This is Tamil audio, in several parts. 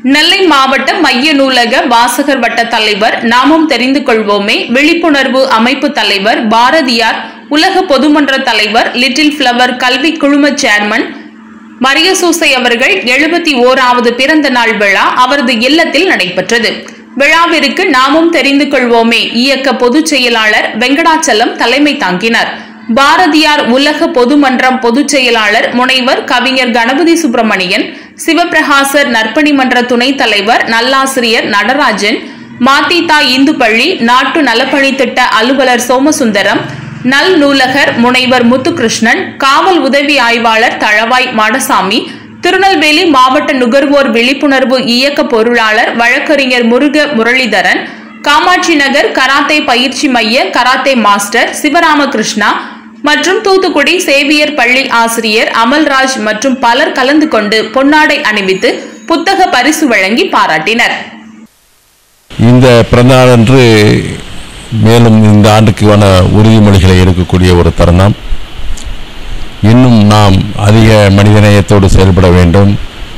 நெல்லை மாவட்ட மைய நூலக வாசகர் வட்ட தலைவர் நாமும் தெரிந்து கொள்வோமே விழிப்புணர்வு அமைப்பு தலைவர் பாரதியார் உலக பொதுமன்ற தலைவர் லிட்டில் ஃபிளவர் கல்வி குழும சேர்மன் மரியசூசை அவர்கள் எழுபத்தி ஓராவது பிறந்த நாள் விழா அவரது இல்லத்தில் நடைபெற்றது விழாவிற்கு நாமும் தெரிந்து கொள்வோமே இயக்க பொதுச் செயலாளர் வெங்கடாச்சலம் தலைமை தாங்கினார் பாரதியார் உலக பொதுமன்றம் பொதுச் செயலாளர் முனைவர் கவிஞர் கணபதி சுப்பிரமணியன் சிவபிரகாசர் நற்பணி மன்ற துணைத் தலைவர் நல்லாசிரியர் நடராஜன் மாத்திதா இந்து பள்ளி நாட்டு நலப்பணி திட்ட அலுவலர் சோமசுந்தரம் நல் நூலகர் முனைவர் முத்துகிருஷ்ணன் காவல் உதவி ஆய்வாளர் தளவாய் மாடசாமி திருநெல்வேலி மாவட்ட நுகர்வோர் விழிப்புணர்வு இயக்க பொருளாளர் வழக்கறிஞர் முருக முரளிதரன் காமாட்சி நகர் கராத்தே பயிற்சி மைய கராத்தே மாஸ்டர் சிவராமகிருஷ்ணா மற்றும் தூத்துக்குடி சேவியர் பள்ளி ஆசிரியர் அமல்ராஜ் மற்றும் பலர் கலந்து கொண்டு பொன்னாடை அணிவித்து புத்தக பரிசு வழங்கி பாராட்டினர் இந்த பிறந்தநாளன்று மேலும் இந்த ஆண்டுக்கான உறுதிமொழிகளை எடுக்கக்கூடிய ஒரு தருணம் இன்னும் நாம் அதிக மனிதநேயத்தோடு செயல்பட வேண்டும்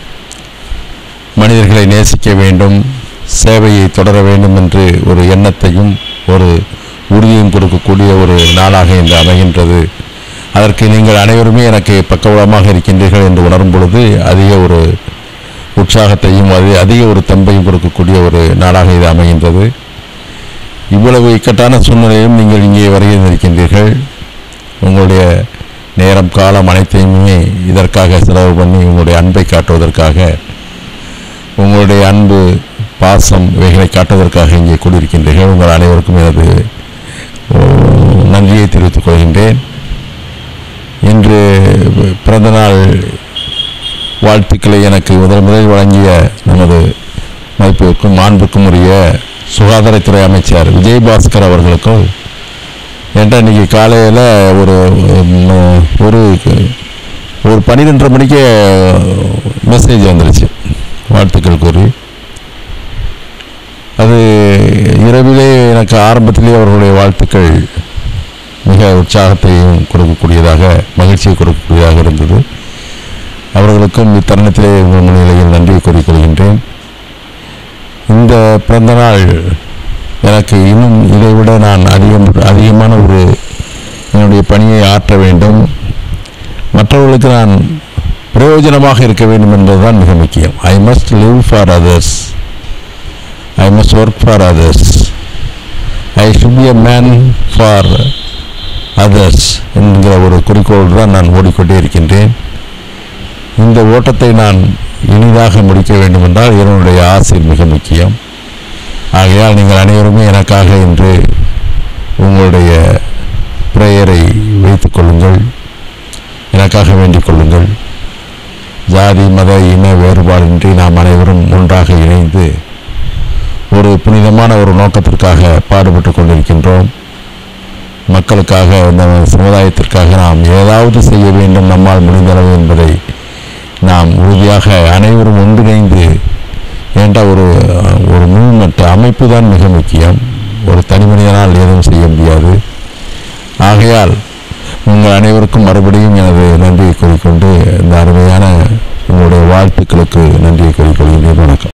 மனிதர்களை நேசிக்க வேண்டும் சேவையை தொடர வேண்டும் என்று ஒரு எண்ணத்தையும் ஒரு உறுதியும் கொடுக்கக்கூடிய ஒரு நாளாக இன்று அமைகின்றது அதற்கு நீங்கள் அனைவருமே எனக்கு பக்கபலமாக இருக்கின்றீர்கள் என்று உணரும் பொழுது அதிக ஒரு உற்சாகத்தையும் அது அதிக ஒரு தெம்பையும் கொடுக்கக்கூடிய ஒரு நாளாக இது அமைகின்றது இவ்வளவு இக்கட்டான சூழ்நிலையும் நீங்கள் இங்கே வருகின்றிருக்கின்றீர்கள் உங்களுடைய நேரம் காலம் அனைத்தையுமே இதற்காக செலவு பண்ணி உங்களுடைய அன்பை காட்டுவதற்காக உங்களுடைய அன்பு பாசம் இவைகளை காட்டுவதற்காக இங்கே கூடியிருக்கின்றீர்கள் உங்கள் அனைவருக்கும் எனது ஓ, நன்றியை தெரிவித்துக் கொள்கின்றேன் இன்று பிறந்தநாள் வாழ்த்துக்களை எனக்கு முதல் முதலில் வழங்கிய நமது மதிப்பிற்கும் மாண்புக்கும் உரிய சுகாதாரத்துறை அமைச்சர் விஜயபாஸ்கர் அவர்களுக்கும் என்ற இன்னைக்கு காலையில் ஒரு ம், ஒரு ஒரு பன்னிரெண்டரை மணிக்கு மெசேஜ் வந்துருச்சு வாழ்த்துக்கள் கூறி அது இரவிலே எனக்கு ஆரம்பத்திலே அவர்களுடைய வாழ்த்துக்கள் மிக உற்சாகத்தையும் கொடுக்கக்கூடியதாக மகிழ்ச்சியை கொடுக்கக்கூடியதாக இருந்தது அவர்களுக்கும் இத்தருணத்திலே உங்கள் முன்னிலையில் நன்றி கூறிக்கொள்கின்றேன் இந்த பிறந்தநாள் எனக்கு இன்னும் இதைவிட நான் அதிகம் அதிகமான ஒரு என்னுடைய பணியை ஆற்ற வேண்டும் மற்றவர்களுக்கு நான் பிரயோஜனமாக இருக்க வேண்டும் என்பதுதான் மிக முக்கியம் I must live for others I must work for others I should be a man for others என்கிற ஒரு குறிக்கோள் தான் நான் ஓடிக்கொண்டே இருக்கின்றேன் இந்த ஓட்டத்தை நான் இனிதாக முடிக்க வேண்டும் என்றால் என்னுடைய ஆசை மிக முக்கியம் ஆகையால் நீங்கள் அனைவருமே எனக்காக இன்று உங்களுடைய பிரேயரை வைத்துக் கொள்ளுங்கள் எனக்காக வேண்டிக் கொள்ளுங்கள் ஜாதி மத இன வேறுபாடின்றி நாம் அனைவரும் ஒன்றாக இணைந்து ஒரு புனிதமான ஒரு நோக்கத்திற்காக பாடுபட்டு கொண்டிருக்கின்றோம் மக்களுக்காக இந்த சமுதாயத்திற்காக நாம் ஏதாவது செய்ய வேண்டும் நம்மால் முடிந்தளவு என்பதை நாம் உறுதியாக அனைவரும் ஒன்றிணைந்து என்ற ஒரு ஒரு மூவ்மெண்ட் அமைப்பு தான் மிக முக்கியம் ஒரு தனி மனிதனால் எதுவும் செய்ய முடியாது ஆகையால் உங்கள் அனைவருக்கும் மறுபடியும் எனது நன்றியை கூறிக்கொண்டு இந்த அருமையான உங்களுடைய வாழ்த்துக்களுக்கு நன்றியை கூறிக்கொள்கின்றேன் வணக்கம்